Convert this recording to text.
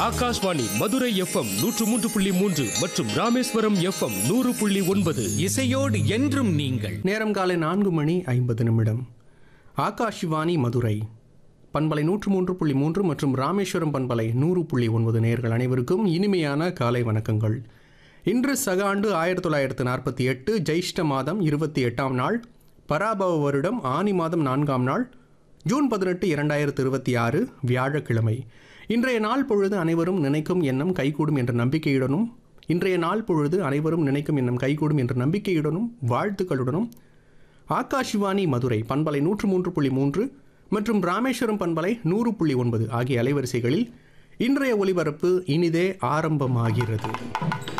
Akashvani Madurai FM நூற்று மூன்று புள்ளி மூன்று மற்றும் ராமேஸ்வரம் எஃப்எம் நூறு புள்ளி ஒன்பது இசையோடு என்றும் நீங்கள் நேரம் காலை நான்கு மணி ஐம்பது நிமிடம் ஆகாஷ்வாணி மதுரை பண்பலை நூற்று மூன்று புள்ளி மூன்று மற்றும் ராமேஸ்வரம் பண்பலை நூறு புள்ளி ஒன்பது நேர்கள் அனைவருக்கும் இனிமையான காலை வணக்கங்கள் இன்று சக ஆண்டு ஆயிரத்தி தொள்ளாயிரத்து நாற்பத்தி எட்டு ஜெயிஷ்ட மாதம் இருபத்தி எட்டாம் நாள் பராபவ வருடம் ஆனி மாதம் நான்காம் நாள் ஜூன் பதினெட்டு இரண்டாயிரத்து இருபத்தி ஆறு வியாழக்கிழமை இன்றைய நாள் பொழுது அனைவரும் நினைக்கும் எண்ணம் கைகூடும் என்ற நம்பிக்கையுடனும் இன்றைய நாள் பொழுது அனைவரும் நினைக்கும் எண்ணம் கைகூடும் என்ற நம்பிக்கையுடனும் வாழ்த்துக்களுடனும் ஆகாஷ்வாணி மதுரை பண்பலை நூற்று மூன்று புள்ளி மூன்று மற்றும் ராமேஸ்வரம் பண்பலை நூறு புள்ளி ஒன்பது ஆகிய அலைவரிசைகளில் இன்றைய ஒலிபரப்பு இனிதே ஆரம்பமாகிறது